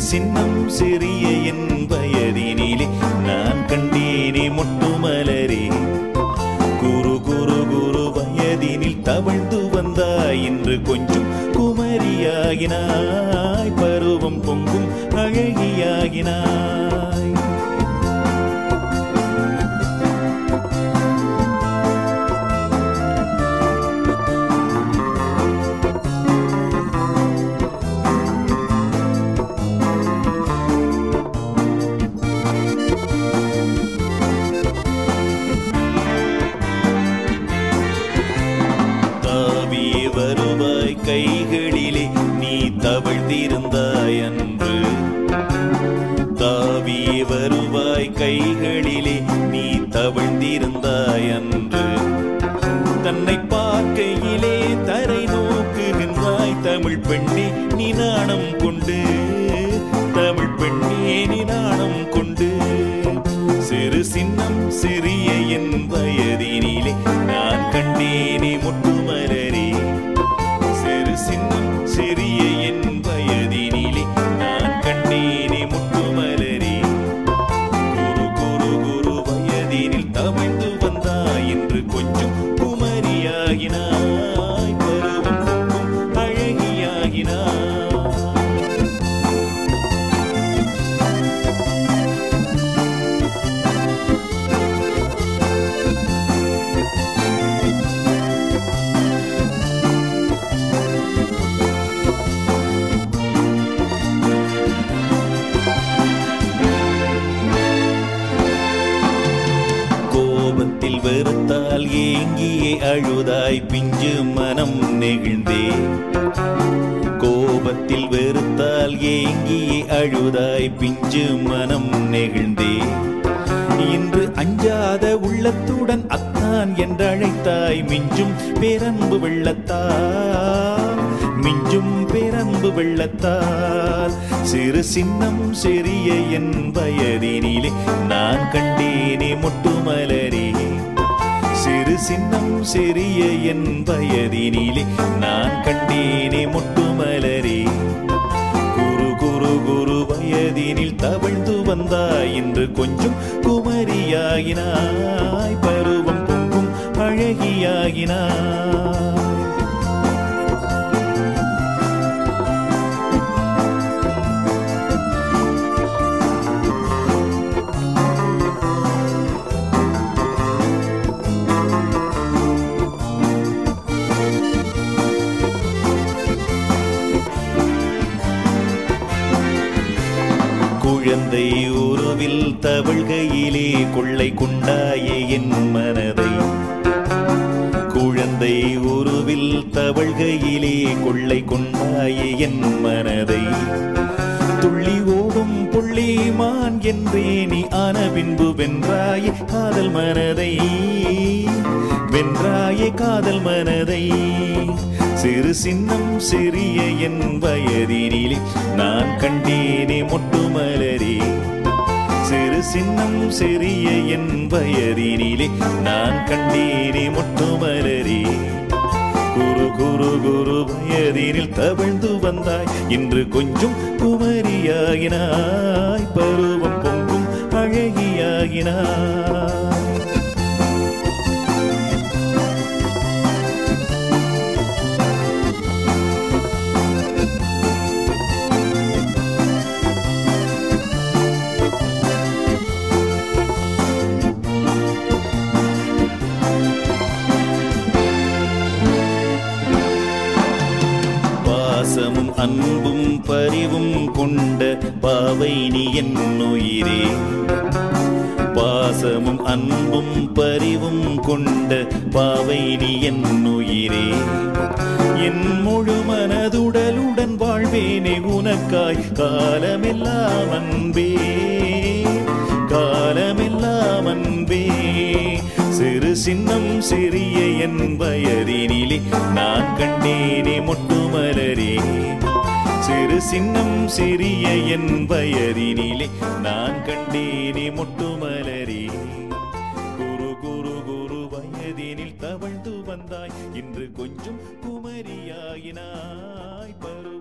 சின்னம் சிறிய என் வயதினிலே நான் கண்டேனே மொட்டுமலரே குரு குரு குரு வயதினில் தவழ்ந்து வந்தாய் இன்று கொஞ்சம் குமரியாகினாய் பருவம் பொங்கும் அழகியாகினாய் தாவியே வருவாய் கைகளிலே நீ தவழ்ந்திருந்தாய் அன்று தாவியே வருவாய் கைகளிலே நீ தவழ்ந்திருந்தாய் அன்று தன்னை பார்க்கையிலே தரை நோக்குகின்றாய் தமிழ் பெண்ணே நீ நாணம் கொண்டு தமிழ் பெண்ணே நீ நாணம் கொண்டு சிறு சின்னம் சிறிய என் வயதினிலே நான் கண்டேனே முட்டுமலரே சிறு சின்னம் சிறிய என் வயதினிலே நான் கண்டேனே முட்டுமலரே குரு குரு குரு வயதினில் தவழ்ந்து வந்தாய் என்று கொஞ்சம் குமரியாகினாய் பருவம் பொங்கும் அழகியாகினாய் கோபத்தில் வெறுத்தால் ஏங்கியே அழுதாய் பிஞ்சு மனம் நெகிழ்ந்தே கோபத்தில் வெறுத்தால் ஏங்கியே அழுதாய் பிஞ்சு மனம் நெகிழ்ந்தே இன்று அஞ்சாத உள்ளத்துடன் அத்தான் என்றழைத்தாய் மிஞ்சும் பேரன்பு வெள்ளத்தால் மிஞ்சும் பேரன்பு வெள்ளத்தால் சிறு சின்னம் சிறிய என் வயதினிலே நான் கண்டேனே முட்டுமலரே சிறு சின்னம் சிறிய என் வயதினிலே நான் கண்டேனே முட்டுமலரே குரு குரு குரு வயதினில் தவழ்ந்து வந்தாய் இன்று கொஞ்சம் குமரியாகினாய் பருவம் பொங்கும் அழகியாகினாய் குழந்தை உருவில் தவழ்கையிலே கொள்ளை கொண்டாயே என் மனதை குழந்தை உருவில் தவழ்கையிலே கொள்ளை கொண்டாயே என் மனதை துள்ளி ஓடும் புள்ளிமான் என்றே நீ ஆன பின்பு வென்றாயே காதல் மனதை வென்றாயே காதல் மனதை சிறு சின்னம் சிறிய என் வயதினிலே நான் கண்டேனே மொட்டுமலரே சிறு சின்னம் சிறிய என் வயதினிலே நான் கண்டேனே மொட்டுமலரே குரு குரு குரு வயதினில் தவழ்ந்து வந்தாய் இன்று கொஞ்சம் குமரியாகினாய் பருவம் பொங்கும் அழகியாகினாய் பாசமும் அன்பும் பரிவும் கொண்ட பாவை நீ என் உயிரே பாசமும் அன்பும் பரிவும் கொண்ட பாவை நீ என் உயிரே என் முழு மனதுடலுடன் வாழ்வேனே உனக்காய் காலமெல்லாம் அன்பே காலமெல்லாம் அன்பே சிறு சின்னம் சிறிய என் வயதினிலே நான் கண்டேனே மொட்டுமலரே சிறு சின்னம் சிறிய என் வயதினிலே நான் கண்டேனே மொட்டுமலரே குரு குரு குரு வயதினில் தவழ்ந்து வந்தாய் இன்று கொஞ்சம் குமரியாயினாய் பருவ